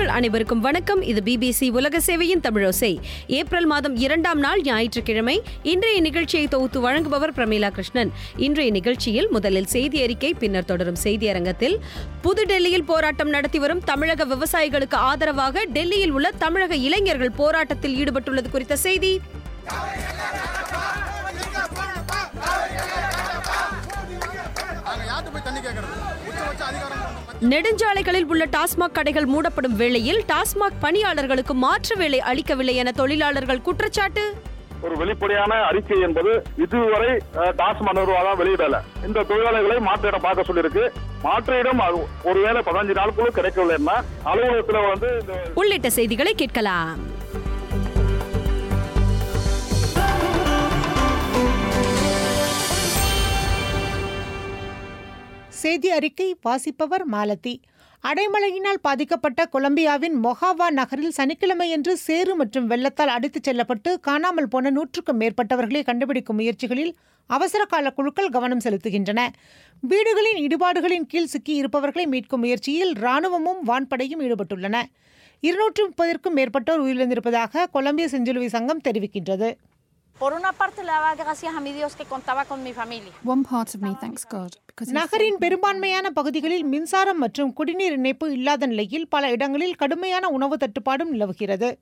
நேயர்கள் அனைவருக்கும் வணக்கம் இது பிபிசி உலக சேவையின் தமிழோசை ஏப்ரல் மாதம் இரண்டாம் நாள் ஞாயிற்றுக்கிழமை இன்றைய நிகழ்ச்சியை தொகுத்து வழங்குபவர் பிரமீளா கிருஷ்ணன் இன்றைய நிகழ்ச்சியில் முதலில் செய்தி அறிக்கை பின்னர் தொடரும் செய்தி அரங்கத்தில் புதுடெல்லியில் போராட்டம் நடத்தி வரும் தமிழக விவசாயிகளுக்கு ஆதரவாக டெல்லியில் உள்ள தமிழக இளைஞர்கள் போராட்டத்தில் ஈடுபட்டுள்ளது குறித்த செய்தி நாங்க யார்கிட்ட போய் தண்ணி கேட்கறது உச்சபட்ச அதிகாரம் நெடுஞ்சாலைகளில் உள்ள டாஸ்மாக் கடைகள் மூடப்படும் வேளையில் டாஸ்மாக் பணியாளர்களுக்கு மாற்று வேலை அளிக்கவில்லை என தொழிலாளர்கள் குற்றச்சாட்டு ஒரு வெளிப்படையான அறிக்கை என்பது இதுவரை அஹ், டாஸ்மாக் நிர்வாகம் வெளியிடல இந்த தொழிலாளர்களை மாற்றிடம் பார்க்க சொல்லியிருக்கு மாற்றிடம் அது ஒருவேளை பதினஞ்சு நாளுக்குள்ள கிடைக்கவில்லைன்னா அலுவலகத்துல வந்து இந்த உள்ளிட்ட செய்திகளை கேட்கலாம் செய்தி அறிக்கை வாசிப்பவர் மாலதி அடைமழையினால் பாதிக்கப்பட்ட கொலம்பியாவின் மொஹாவா நகரில் சனிக்கிழமையன்று சேறு மற்றும் வெள்ளத்தால் அடித்துச் செல்லப்பட்டு காணாமல் போன நூற்றுக்கும் மேற்பட்டவர்களை கண்டுபிடிக்கும் முயற்சிகளில் அவசர கால குழுக்கள் கவனம் செலுத்துகின்றன வீடுகளின் இடிபாடுகளின் கீழ் சிக்கி இருப்பவர்களை மீட்கும் முயற்சியில் ராணுவமும் வான்படையும் ஈடுபட்டுள்ளன இருநூற்று முப்பதிற்கும் மேற்பட்டோர் உயிரிழந்திருப்பதாக கொலம்பிய செஞ்சிலுவை சங்கம் தெரிவிக்கின்றது Por una parte le daba gracias a mi Dios que contaba con mi familia. One part of me thanks God because he நகரின் பெரும்பான்மையான பகுதிகளில் மின்சாரம் மற்றும் குடிநீர் இணைப்பு இல்லாத நிலையில் பல இடங்களில் கடுமையான உணவு தட்டுப்பாடும் நிலவுகிறது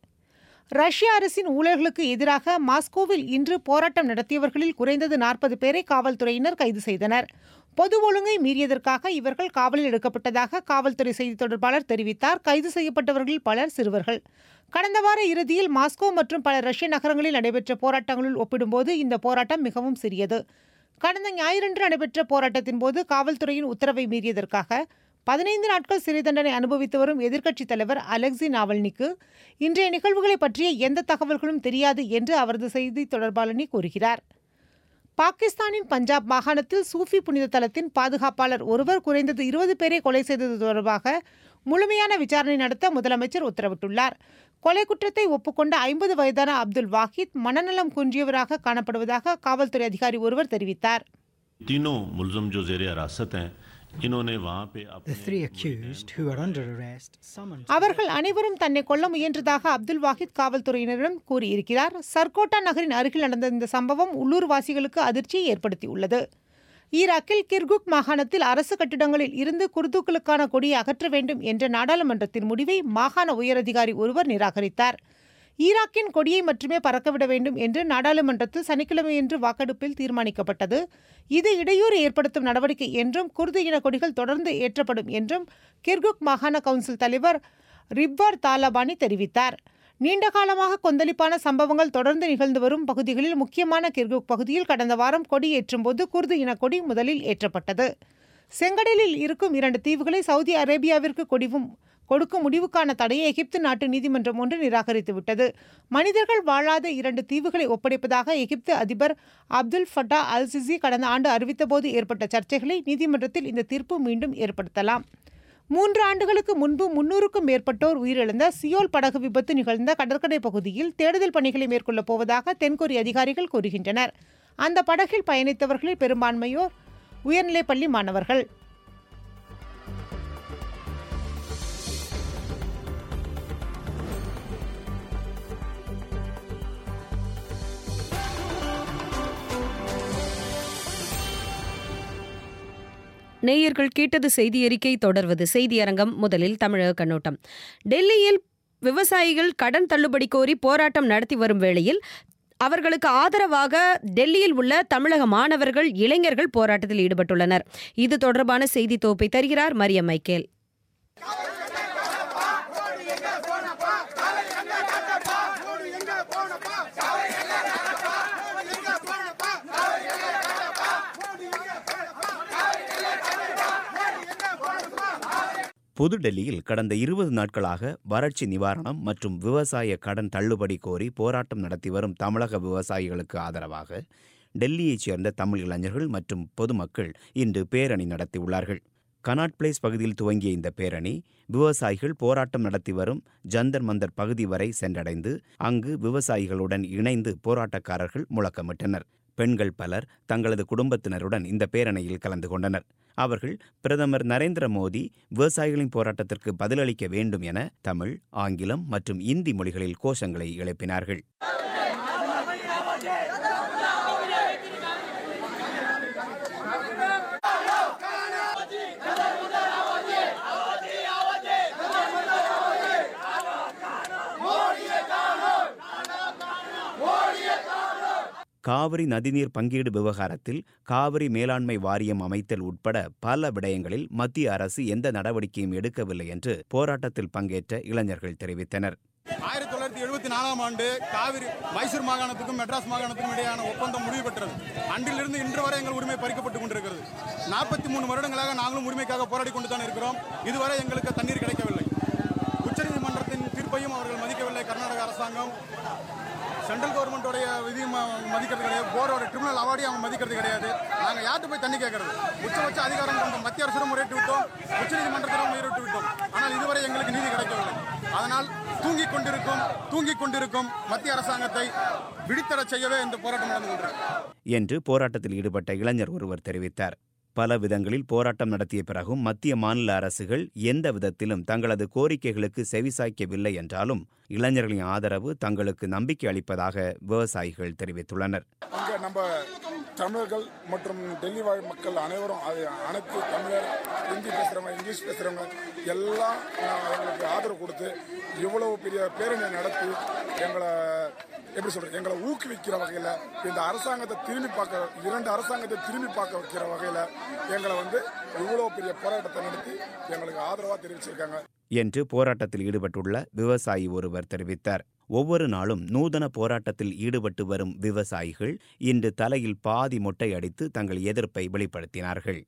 ரஷ்ய அரசின் ஊழல்களுக்கு எதிராக மாஸ்கோவில் இன்று போராட்டம் நடத்தியவர்களில் குறைந்தது நாற்பது பேரை காவல்துறையினர் கைது செய்தனர் பொது ஒழுங்கை மீறியதற்காக இவர்கள் காவலில் எடுக்கப்பட்டதாக காவல்துறை செய்தித் தொடர்பாளர் தெரிவித்தார் கைது செய்யப்பட்டவர்களில் பலர் சிறுவர்கள் கடந்த வார இறுதியில் மாஸ்கோ மற்றும் பல ரஷ்ய நகரங்களில் நடைபெற்ற போராட்டங்களுள் ஒப்பிடும்போது இந்த போராட்டம் மிகவும் சிறியது கடந்த ஞாயிறன்று நடைபெற்ற போராட்டத்தின் போது காவல்துறையின் உத்தரவை மீறியதற்காக பதினைந்து நாட்கள் சிறை தண்டனை அனுபவித்து வரும் எதிர்க்கட்சித் தலைவர் அலெக்சி நாவல்னிக்கு இன்றைய நிகழ்வுகளை பற்றிய எந்த தகவல்களும் தெரியாது என்று அவரது செய்தி தொடர்பாளனி கூறுகிறார் பாகிஸ்தானின் பஞ்சாப் மாகாணத்தில் சூஃபி புனித தலத்தின் பாதுகாப்பாளர் ஒருவர் குறைந்தது இருபது பேரை கொலை செய்தது தொடர்பாக முழுமையான விசாரணை நடத்த முதலமைச்சர் உத்தரவிட்டுள்ளார் கொலை குற்றத்தை ஒப்புக்கொண்ட ஐம்பது வயதான அப்துல் வாஹித் மனநலம் குன்றியவராக காணப்படுவதாக காவல்துறை அதிகாரி ஒருவர் தெரிவித்தார் तीनों मुलजम जो जेर हिरासत हैं इन्होंने वहाँ पे The अपने three accused, who are under arrest, summoned. அவர்கள் அனைவரும் தன்னை கொல்ல முயன்றதாக அப்துல் வாஹித் காவல்துறையினரிடம் கூறியிருக்கிறார் சர்கோட்டா நகரின் அருகில் நடந்த இந்த சம்பவம் உள்ளூர்வாசிகளுக்கு அதிர்ச்சியை ஏற்படுத்தியுள்ளது ஈராக்கில் கிர்குக் மாகாணத்தில் அரசு கட்டிடங்களில் இருந்து குர்துக்களுக்கான கொடியை அகற்ற வேண்டும் என்ற நாடாளுமன்றத்தின் முடிவை மாகாண உயரதிகாரி ஒருவர் நிராகரித்தார் ஈராக்கின் கொடியை மட்டுமே பறக்கவிட வேண்டும் என்று நாடாளுமன்றத்தில் சனிக்கிழமையன்று வாக்கெடுப்பில் தீர்மானிக்கப்பட்டது இது இடையூறு ஏற்படுத்தும் நடவடிக்கை என்றும் குர்து இன கொடிகள் தொடர்ந்து ஏற்றப்படும் என்றும் கிர்குக் மாகாண கவுன்சில் தலைவர் ரிப்வார் தாலபானி தெரிவித்தார் நீண்ட காலமாக கொந்தளிப்பான சம்பவங்கள் தொடர்ந்து நிகழ்ந்து வரும் பகுதிகளில் முக்கியமான கிர்குக் பகுதியில் கடந்த வாரம் கொடி ஏற்றும் போது குர்து இன கொடி முதலில் ஏற்றப்பட்டது செங்கடலில் இருக்கும் இரண்டு தீவுகளை சவுதி அரேபியாவிற்கு கொடிவும் கொடுக்கும் முடிவுக்கான தடையை எகிப்து நாட்டு நீதிமன்றம் ஒன்று நிராகரித்துவிட்டது மனிதர்கள் வாழாத இரண்டு தீவுகளை ஒப்படைப்பதாக எகிப்து அதிபர் அப்துல் ஃபட்டா அல் சிசி கடந்த ஆண்டு அறிவித்தபோது ஏற்பட்ட சர்ச்சைகளை நீதிமன்றத்தில் இந்த தீர்ப்பு மீண்டும் ஏற்படுத்தலாம் மூன்று ஆண்டுகளுக்கு முன்பு முன்னூறுக்கும் மேற்பட்டோர் உயிரிழந்த சியோல் படகு விபத்து நிகழ்ந்த கடற்கரை பகுதியில் தேடுதல் பணிகளை மேற்கொள்ளப் போவதாக தென்கொரிய அதிகாரிகள் கூறுகின்றனர் அந்த படகில் பயணித்தவர்களில் பெரும்பான்மையோர் உயர்நிலைப் பள்ளி மாணவர்கள் நேயர்கள் கேட்டது செய்தி அறிக்கை தொடர்வது செய்தி அரங்கம் முதலில் தமிழக கண்ணோட்டம் டெல்லியில் விவசாயிகள் கடன் தள்ளுபடி கோரி போராட்டம் நடத்தி வரும் வேளையில் அவர்களுக்கு ஆதரவாக டெல்லியில் உள்ள தமிழக மாணவர்கள் இளைஞர்கள் போராட்டத்தில் ஈடுபட்டுள்ளனர் இது தொடர்பான செய்தி தொகுப்பை தருகிறார் மரியம் மைக்கேல் புதுடெல்லியில் கடந்த இருபது நாட்களாக வறட்சி நிவாரணம் மற்றும் விவசாய கடன் தள்ளுபடி கோரி போராட்டம் நடத்தி வரும் தமிழக விவசாயிகளுக்கு ஆதரவாக டெல்லியைச் சேர்ந்த தமிழ் இளைஞர்கள் மற்றும் பொதுமக்கள் இன்று பேரணி நடத்தியுள்ளார்கள் கனாட் பிளேஸ் பகுதியில் துவங்கிய இந்த பேரணி விவசாயிகள் போராட்டம் நடத்தி வரும் ஜந்தர் மந்தர் பகுதி வரை சென்றடைந்து அங்கு விவசாயிகளுடன் இணைந்து போராட்டக்காரர்கள் முழக்கமிட்டனர் பெண்கள் பலர் தங்களது குடும்பத்தினருடன் இந்த பேரணியில் கலந்து கொண்டனர் அவர்கள் பிரதமர் நரேந்திர மோடி விவசாயிகளின் போராட்டத்திற்கு பதிலளிக்க வேண்டும் என தமிழ் ஆங்கிலம் மற்றும் இந்தி மொழிகளில் கோஷங்களை எழுப்பினார்கள் காவிரி நதிநீர் பங்கீடு விவகாரத்தில் காவிரி மேலாண்மை வாரியம் அமைத்தல் உட்பட பல விடயங்களில் மத்திய அரசு எந்த நடவடிக்கையும் எடுக்கவில்லை என்று போராட்டத்தில் பங்கேற்ற இளைஞர்கள் தெரிவித்தனர் ஆயிரத்தி தொள்ளாயிரத்தி எழுபத்தி நாலாம் ஆண்டு காவிரி மைசூர் மாகாணத்துக்கும் மெட்ராஸ் மாகாணத்துக்கும் இடையான ஒப்பந்தம் முடிவு பெற்றது அன்றிலிருந்து இன்று வரை எங்கள் உரிமை பறிக்கப்பட்டுக் கொண்டிருக்கிறது நாற்பத்தி மூணு வருடங்களாக நாங்களும் உரிமைக்காக போராடி கொண்டு தான் இருக்கிறோம் இதுவரை எங்களுக்கு தண்ணீர் கிடைக்கவில்லை உச்சநீதிமன்றத்தின் தீர்ப்பையும் அவர்கள் மதிக்கவில்லை கர்நாடக அரசாங்கம் சென்ட்ரல் கவர்மெண்ட்டோடைய விதியும் அவங்க மதிக்கிறது கிடையாது போர்டோட ட்ரிபியூனல் அவார்டையும் அவங்க மதிக்கிறது கிடையாது நாங்கள் யார்கிட்ட போய் தண்ணி கேட்கறது உச்சபட்ச அதிகாரம் கொண்ட மத்திய அரசிடம் முறையிட்டு விட்டோம் உச்சநீதிமன்றத்திடம் முறையிட்டு விட்டோம் ஆனால் இதுவரை எங்களுக்கு நீதி கிடைக்கவில்லை அதனால் தூங்கிக் கொண்டிருக்கும் தூங்கிக் கொண்டிருக்கும் மத்திய அரசாங்கத்தை விழித்தரச் செய்யவே இந்த போராட்டம் நடந்து கொண்டிருக்கிறது என்று போராட்டத்தில் ஈடுபட்ட இளைஞர் ஒருவர் தெரிவித்தார் பல விதங்களில் போராட்டம் நடத்திய பிறகும் மத்திய மாநில அரசுகள் எந்த விதத்திலும் தங்களது கோரிக்கைகளுக்கு செவிசாய்க்கவில்லை என்றாலும் இளைஞர்களின் ஆதரவு தங்களுக்கு நம்பிக்கை அளிப்பதாக விவசாயிகள் தெரிவித்துள்ளனர் இங்கே நம்ம தமிழர்கள் மற்றும் டெல்லி வாழ் மக்கள் அனைவரும் அது அனைத்து தமிழர் ஹிந்தி பேசுகிறவங்க இங்கிலீஷ் பேசுகிறவங்க எல்லாம் நான் எங்களுக்கு ஆதரவு கொடுத்து இவ்வளவு பெரிய பேரணி நடத்தி எங்களை எப்படி சொல்றது எங்களை ஊக்குவிக்கிற வகையில் இந்த அரசாங்கத்தை திரும்பி பார்க்க இரண்டு அரசாங்கத்தை திரும்பி பார்க்க வைக்கிற வகையில் எங்களை வந்து இவ்வளோ பெரிய போராட்டத்தை நடத்தி எங்களுக்கு ஆதரவாக தெரிவிச்சிருக்காங்க என்று போராட்டத்தில் ஈடுபட்டுள்ள விவசாயி ஒருவர் தெரிவித்தார் ஒவ்வொரு நாளும் நூதன போராட்டத்தில் ஈடுபட்டு வரும் விவசாயிகள் இன்று தலையில் பாதி மொட்டை அடித்து தங்கள் எதிர்ப்பை வெளிப்படுத்தினார்கள்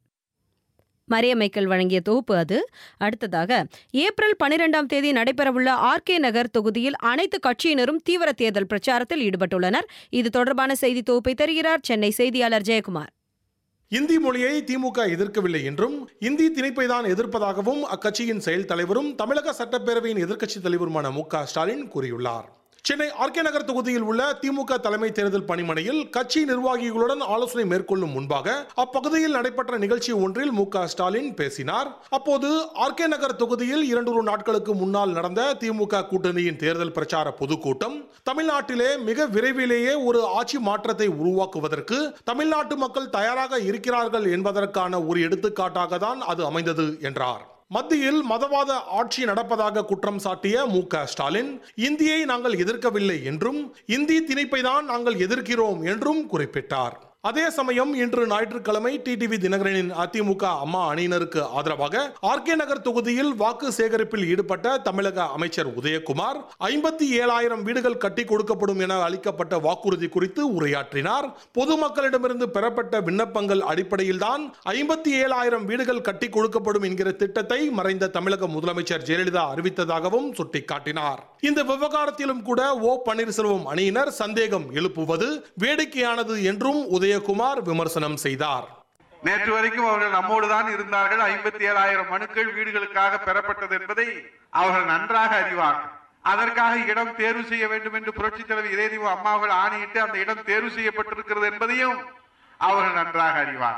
மரிய மைக்கேல் வழங்கிய தொகுப்பு அது அடுத்ததாக ஏப்ரல் பனிரெண்டாம் தேதி நடைபெறவுள்ள ஆர்கே நகர் தொகுதியில் அனைத்து கட்சியினரும் தீவிர தேர்தல் பிரச்சாரத்தில் ஈடுபட்டுள்ளனர் இது தொடர்பான செய்தி தொகுப்பை தருகிறார் சென்னை செய்தியாளர் ஜெயக்குமார் இந்தி மொழியை திமுக எதிர்க்கவில்லை என்றும் இந்தி திணிப்பை தான் எதிர்ப்பதாகவும் அக்கட்சியின் செயல் தலைவரும் தமிழக சட்டப்பேரவையின் எதிர்க்கட்சித் தலைவருமான மு க ஸ்டாலின் கூறியுள்ளார் சென்னை ஆர்கே நகர் தொகுதியில் உள்ள திமுக தலைமை தேர்தல் பணிமனையில் கட்சி நிர்வாகிகளுடன் ஆலோசனை மேற்கொள்ளும் முன்பாக அப்பகுதியில் நடைபெற்ற நிகழ்ச்சி ஒன்றில் மு க ஸ்டாலின் பேசினார் அப்போது ஆர்கே நகர் தொகுதியில் இரண்டொரு நாட்களுக்கு முன்னால் நடந்த திமுக கூட்டணியின் தேர்தல் பிரச்சார பொதுக்கூட்டம் தமிழ்நாட்டிலே மிக விரைவிலேயே ஒரு ஆட்சி மாற்றத்தை உருவாக்குவதற்கு தமிழ்நாட்டு மக்கள் தயாராக இருக்கிறார்கள் என்பதற்கான ஒரு எடுத்துக்காட்டாக தான் அது அமைந்தது என்றார் மத்தியில் மதவாத ஆட்சி நடப்பதாக குற்றம் சாட்டிய மு க ஸ்டாலின் இந்தியை நாங்கள் எதிர்க்கவில்லை என்றும் இந்தி திணிப்பை தான் நாங்கள் எதிர்க்கிறோம் என்றும் குறிப்பிட்டார் அதே சமயம் இன்று ஞாயிற்றுக்கிழமை டிடிவி தினகரனின் அதிமுக அம்மா அணியினருக்கு ஆதரவாக ஆர்கே நகர் தொகுதியில் வாக்கு சேகரிப்பில் ஈடுபட்ட தமிழக அமைச்சர் உதயகுமார் ஐம்பத்தி ஏழாயிரம் வீடுகள் கட்டி கொடுக்கப்படும் என அளிக்கப்பட்ட வாக்குறுதி குறித்து உரையாற்றினார் பொதுமக்களிடமிருந்து பெறப்பட்ட விண்ணப்பங்கள் அடிப்படையில்தான் ஐம்பத்தி ஏழாயிரம் வீடுகள் கட்டி கொடுக்கப்படும் என்கிற திட்டத்தை மறைந்த தமிழக முதலமைச்சர் ஜெயலலிதா அறிவித்ததாகவும் சுட்டிக்காட்டினார் இந்த விவகாரத்திலும் கூட ஓ பன்னீர்செல்வம் அணியினர் சந்தேகம் எழுப்புவது வேடிக்கையானது என்றும் உதயகுமார் விமர்சனம் செய்தார் நேற்று வரைக்கும் அவர்கள் நம்மோடு தான் இருந்தார்கள் ஐம்பத்தி ஏழாயிரம் மனுக்கள் வீடுகளுக்காக பெறப்பட்டது என்பதை அவர்கள் நன்றாக அறிவார்கள் அதற்காக இடம் தேர்வு செய்ய வேண்டும் என்று புரட்சி தலைவர் இதயதீவு அம்மாவர்கள் ஆணையிட்டு அந்த இடம் தேர்வு செய்யப்பட்டிருக்கிறது என்பதையும் அவர்கள் நன்றாக அறிவார்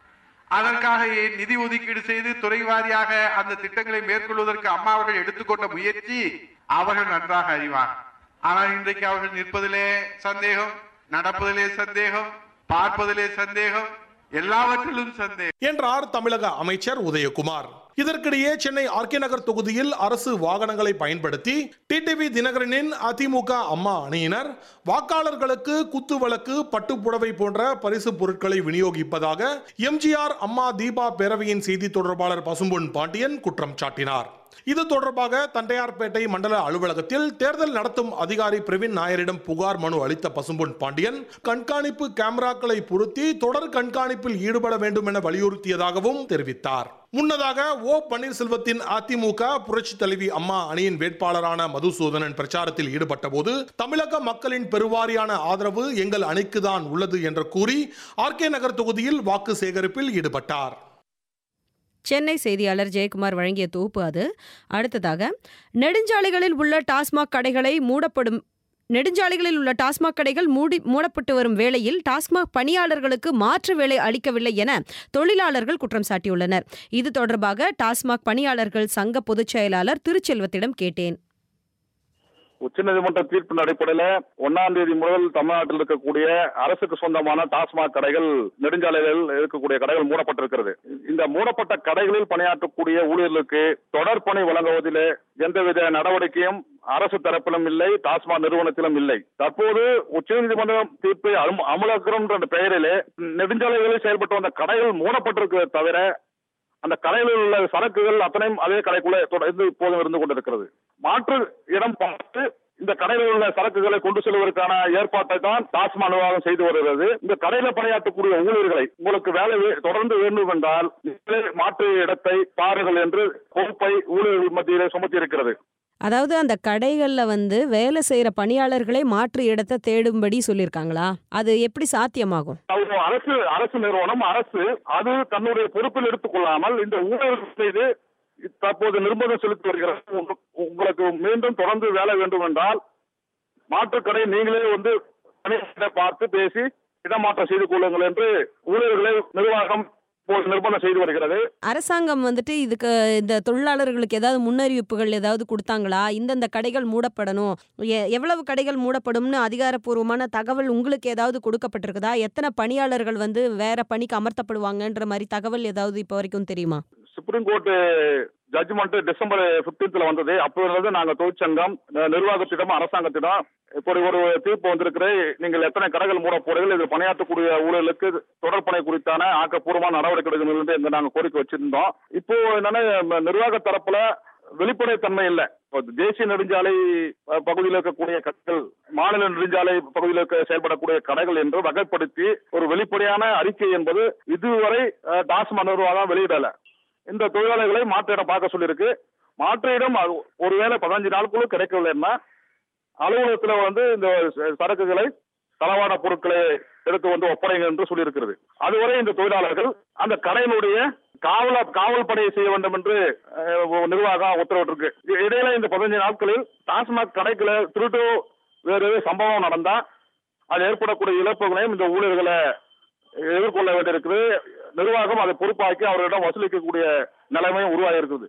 அதற்காக நிதி ஒதுக்கீடு செய்து துறை வாரியாக அந்த திட்டங்களை மேற்கொள்வதற்கு அம்மா அவர்கள் எடுத்துக்கொண்ட முயற்சி அவர்கள் நன்றாக அறிவார் ஆனால் இன்றைக்கு அவர்கள் நிற்பதிலே சந்தேகம் நடப்பதிலே சந்தேகம் பார்ப்பதிலே சந்தேகம் எல்லாவற்றிலும் சந்தேகம் என்றார் தமிழக அமைச்சர் உதயகுமார் இதற்கிடையே சென்னை ஆர்கே நகர் தொகுதியில் அரசு வாகனங்களை பயன்படுத்தி டிடிவி தினகரனின் அதிமுக அம்மா அணியினர் வாக்காளர்களுக்கு குத்து வழக்கு பட்டுப்புடவை போன்ற பரிசு பொருட்களை விநியோகிப்பதாக எம்ஜிஆர் அம்மா தீபா பேரவையின் செய்தி தொடர்பாளர் பசும்பொன் பாண்டியன் குற்றம் சாட்டினார் இது தொடர்பாக தண்டையார்பேட்டை மண்டல அலுவலகத்தில் தேர்தல் நடத்தும் அதிகாரி பிரவீன் நாயரிடம் புகார் மனு அளித்த பசும்பொன் பாண்டியன் கண்காணிப்பு கேமராக்களை பொருத்தி தொடர் கண்காணிப்பில் ஈடுபட வேண்டும் என வலியுறுத்தியதாகவும் தெரிவித்தார் முன்னதாக ஓ பன்னீர்செல்வத்தின் அதிமுக புரட்சி தலைவி அம்மா அணியின் வேட்பாளரான மதுசூதனன் பிரச்சாரத்தில் ஈடுபட்ட போது தமிழக மக்களின் பெருவாரியான ஆதரவு எங்கள் அணிக்குதான் உள்ளது என்று கூறி ஆர்கே நகர் தொகுதியில் வாக்கு சேகரிப்பில் ஈடுபட்டார் சென்னை செய்தியாளர் ஜெயக்குமார் வழங்கிய தொகுப்பு அது அடுத்ததாக நெடுஞ்சாலைகளில் உள்ள டாஸ்மாக் கடைகளை மூடப்படும் நெடுஞ்சாலைகளில் உள்ள டாஸ்மாக் கடைகள் மூடி மூடப்பட்டு வரும் வேளையில் டாஸ்மாக் பணியாளர்களுக்கு மாற்று வேலை அளிக்கவில்லை என தொழிலாளர்கள் குற்றம் சாட்டியுள்ளனர் இது தொடர்பாக டாஸ்மாக் பணியாளர்கள் சங்க பொதுச் செயலாளர் திருச்செல்வத்திடம் கேட்டேன் உச்சநீதிமன்ற தீர்ப்பின் அடிப்படையில ஒன்னாம் தேதி முதல் தமிழ்நாட்டில் இருக்கக்கூடிய அரசுக்கு சொந்தமான டாஸ்மாக் கடைகள் நெடுஞ்சாலைகளில் இருக்கக்கூடிய கடைகள் மூடப்பட்டிருக்கிறது இந்த மூடப்பட்ட கடைகளில் பணியாற்றக்கூடிய ஊழியர்களுக்கு தொடர் பணி வழங்குவதிலே எந்தவித நடவடிக்கையும் அரசு தரப்பிலும் இல்லை டாஸ்மாக் நிறுவனத்திலும் இல்லை தற்போது உச்சநீதிமன்றம் தீர்ப்பை அம- அமலாக்கிறோம் என்ற பெயரிலே நெடுஞ்சாலைகளில் செயல்பட்டு வந்த கடைகள் மூடப்பட்டிருக்கிறத தவிர அந்த கடைகளில் உள்ள சரக்குகள் அத்தனையும் அதே கடைக்குள்ளே தொடர்ந்து இப்போதும் இருந்து கொண்டிருக்கிறது மாற்று இடம் பார்த்து இந்த கடையில் உள்ள சரக்குகளை கொண்டு செல்வதற்கான ஏற்பாட்டை தான் டாஸ்மாக் நிர்வாகம் செய்து வருகிறது இந்த கடையில பணியாற்றக்கூடிய ஊழியர்களை உங்களுக்கு வேலை வே- தொடர்ந்து வேண்டும் என்றால் நீங்களே மாற்று இடத்தை பாருங்கள் என்று பொறுப்பை ஊழியர்கள் மத்தியிலே சுமத்தி இருக்கிறது அதாவது அந்த கடைகளில் வந்து வேலை செய்கிற பணியாளர்களே மாற்று இடத்தை தேடும்படி சொல்லியிருக்காங்களா அது எப்படி சாத்தியமாகும் அவங்க அரசு அரசு நிறுவனம் அரசு அது தன்னுடைய பொறுப்பில் எடுத்துக் கொள்ளாமல் இந்த ஊழியர்கள் மீது தற்போது நிர்பந்தம் செலுத்தி வருகிறது உங்க- உங்களுக்கு மீண்டும் தொடர்ந்து வேலை வேண்டும் என்றால் மாற்றுக்கடை நீங்களே வந்து பணியாளர்களை பார்த்து பேசி இடமாற்றம் செய்து கொள்ளுங்கள் என்று ஊழியர்களை நிர்வாகம் இப்போது நிர்பந்தம் செய்து வருகிறது அரசாங்கம் வந்துட்டு இதுக்கு இந்த தொழிலாளர்களுக்கு ஏதாவது முன்னறிவிப்புகள் ஏதாவது கொடுத்தாங்களா இந்தந்த கடைகள் மூடப்படணும் எ- எவ்வளவு கடைகள் மூடப்படும்னு அதிகாரப்பூர்வமான தகவல் உங்களுக்கு ஏதாவது கொடுக்கப்பட்டிருக்குதா எத்தனை பணியாளர்கள் வந்து வேற பணிக்கு அமர்த்தப்படுவாங்கன்ற மாதிரி தகவல் ஏதாவது இப்போ வரைக்கும் தெரியுமா supreme court judgement December 15th வந்தது அப்போதிலிருந்து நாங்க தொழிற்சங்கம் அஹ், நிர்வாகத்திடம் அரசாங்கத்திடம் இப்படி ஒரு தீர்ப்பு வந்திருக்கிற நீங்கள் எத்தனை கடைகள் மூட போறீர்கள் இதில் பணியாற்றக்கூடிய ஊழலுக்கு தொடர் பணி குறித்தான ஆக்கப்பூர்வமான நடவடிக்கை எடுக்கணும் என்று எங்க நாங்க கோரிக்கை வச்சிருந்தோம் இப்போ என்னன்னா ம, நிர்வாக தரப்புல வெளிப்படைத்தன்மை இல்லை இப்போ தேசிய நெடுஞ்சாலை அஹ், பகுதியில் இருக்கக்கூடிய கடைகள் மாநில நெடுஞ்சாலை பகுதியில் இருக்க செயல்படக்கூடிய கடைகள் என்று வகைப்படுத்தி ஒரு வெளிப்படையான அறிக்கை என்பது இதுவரை அஹ், டாஸ்மாக் நிர்வாகம் வெளியிடல இந்த தொழிலாளர்களை மாற்று இடம் பார்க்க சொல்லியிருக்கு மாற்று இடம் அது ஒருவேளை பதினஞ்சு நாளுக்குள்ள கிடைக்கவில்லைன்னா அலுவலகத்துல வந்து இந்த ச- சரக்குகளை தளவாட பொருட்களை எடுத்து வந்து ஒப்படைங்க என்று சொல்லியிருக்கிறது அதுவரை இந்த தொழிலாளர்கள் அந்த கடையினுடைய காவல காவல் படையை செய்ய வேண்டும் என்று அஹ், ஒரு நிர்வாகம் உத்தரவிட்டிருக்கு இ- இடையில இந்த பதினஞ்சு நாட்களில் டாஸ்மாக் கடைக்குள்ள திருட்டு வேறு ஏதாவது சம்பவம் நடந்தா அது ஏற்படக்கூடிய இழப்புகளையும் இந்த ஊழியர்களை எதிர்கொள்ள வேண்டியிருக்குது நிர்வாகம் அதை பொறுப்பாக்கி அவர்களிடம் வசூலிக்கக்கூடிய நிலைமையும் உருவாகி இருக்குது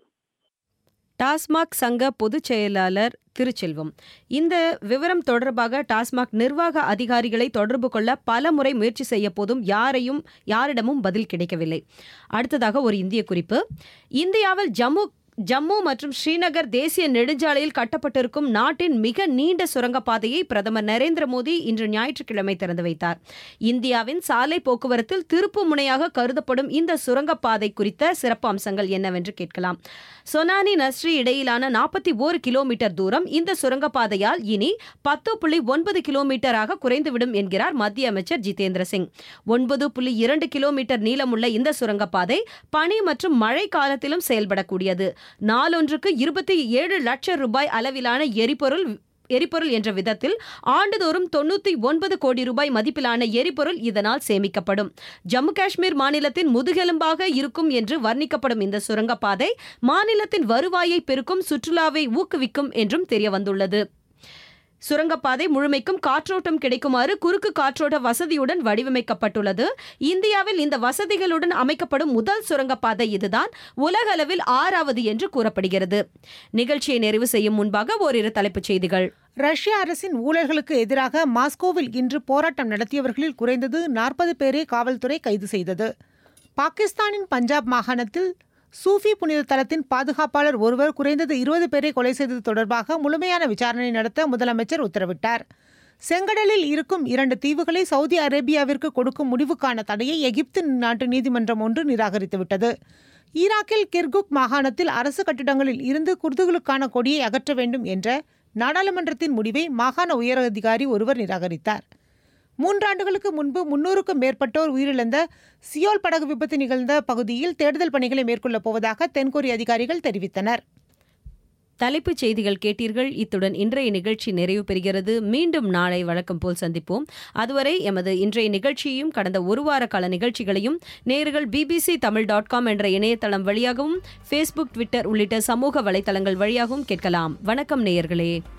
டாஸ்மாக் சங்க பொதுச் செயலாளர் திருச்செல்வம் இந்த விவரம் தொடர்பாக டாஸ்மாக் நிர்வாக அதிகாரிகளை தொடர்பு கொள்ள பல முறை முயற்சி செய்ய போதும் யாரையும் யாரிடமும் பதில் கிடைக்கவில்லை அடுத்ததாக ஒரு இந்திய குறிப்பு இந்தியாவில் ஜம்மு ஜம்மு மற்றும் ஸ்ரீநகர் தேசிய நெடுஞ்சாலையில் கட்டப்பட்டிருக்கும் நாட்டின் மிக நீண்ட சுரங்கப்பாதையை பிரதமர் நரேந்திர மோடி இன்று ஞாயிற்றுக்கிழமை திறந்து வைத்தார் இந்தியாவின் சாலை போக்குவரத்தில் திருப்பு முனையாக கருதப்படும் இந்த சுரங்கப்பாதை குறித்த சிறப்பு அம்சங்கள் என்னவென்று கேட்கலாம் சொனானி நஸ்ரி இடையிலான நாற்பத்தி ஓரு கிலோமீட்டர் தூரம் இந்த சுரங்கப்பாதையால் இனி பத்து புள்ளி ஒன்பது கிலோமீட்டராக குறைந்துவிடும் என்கிறார் மத்திய அமைச்சர் ஜிதேந்திர சிங் ஒன்பது புள்ளி இரண்டு கிலோமீட்டர் நீளமுள்ள இந்த சுரங்கப்பாதை பனி மற்றும் மழை காலத்திலும் செயல்படக்கூடியது நாளொன்றுக்கு இருபத்தி ஏழு லட்சம் ரூபாய் அளவிலான எரிபொருள் எரிபொருள் என்ற விதத்தில் ஆண்டுதோறும் தொண்ணூத்தி ஒன்பது கோடி ரூபாய் மதிப்பிலான எரிபொருள் இதனால் சேமிக்கப்படும் ஜம்மு காஷ்மீர் மாநிலத்தின் முதுகெலும்பாக இருக்கும் என்று வர்ணிக்கப்படும் இந்த சுரங்கப்பாதை மாநிலத்தின் வருவாயை பெருக்கும் சுற்றுலாவை ஊக்குவிக்கும் என்றும் தெரியவந்துள்ளது சுரங்கப்பாதை முழுமைக்கும் காற்றோட்டம் கிடைக்குமாறு குறுக்கு காற்றோட்ட வசதியுடன் வடிவமைக்கப்பட்டுள்ளது இந்தியாவில் இந்த வசதிகளுடன் அமைக்கப்படும் முதல் சுரங்கப்பாதை இதுதான் உலகளவில் ஆறாவது என்று கூறப்படுகிறது நிகழ்ச்சியை நிறைவு செய்யும் முன்பாக ஓரிரு தலைப்புச் செய்திகள் ரஷ்ய அரசின் ஊழல்களுக்கு எதிராக மாஸ்கோவில் இன்று போராட்டம் நடத்தியவர்களில் குறைந்தது நாற்பது பேரை காவல்துறை கைது செய்தது பாகிஸ்தானின் பஞ்சாப் மாகாணத்தில் சூஃபி புனித தலத்தின் பாதுகாப்பாளர் ஒருவர் குறைந்தது இருபது பேரை கொலை செய்தது தொடர்பாக முழுமையான விசாரணை நடத்த முதலமைச்சர் உத்தரவிட்டார் செங்கடலில் இருக்கும் இரண்டு தீவுகளை சவுதி அரேபியாவிற்கு கொடுக்கும் முடிவுக்கான தடையை எகிப்து நாட்டு நீதிமன்றம் ஒன்று நிராகரித்துவிட்டது ஈராக்கில் கிர்குக் மாகாணத்தில் அரசு கட்டிடங்களில் இருந்து குர்துகளுக்கான கொடியை அகற்ற வேண்டும் என்ற நாடாளுமன்றத்தின் முடிவை மாகாண உயரதிகாரி ஒருவர் நிராகரித்தார் மூன்றாண்டுகளுக்கு முன்பு முன்னூறுக்கும் மேற்பட்டோர் உயிரிழந்த சியோல் படகு விபத்து நிகழ்ந்த பகுதியில் தேடுதல் பணிகளை மேற்கொள்ளப் போவதாக தென்கொரிய அதிகாரிகள் தெரிவித்தனர் தலைப்புச் செய்திகள் கேட்டீர்கள் இத்துடன் இன்றைய நிகழ்ச்சி நிறைவு பெறுகிறது மீண்டும் நாளை வழக்கம் போல் சந்திப்போம் அதுவரை எமது இன்றைய நிகழ்ச்சியையும் கடந்த ஒரு வார கால நிகழ்ச்சிகளையும் நேர்கள் பிபிசி தமிழ் டாட் காம் என்ற இணையதளம் வழியாகவும் ஃபேஸ்புக் ட்விட்டர் உள்ளிட்ட சமூக வலைதளங்கள் வழியாகவும் கேட்கலாம் வணக்கம் நேயர்களே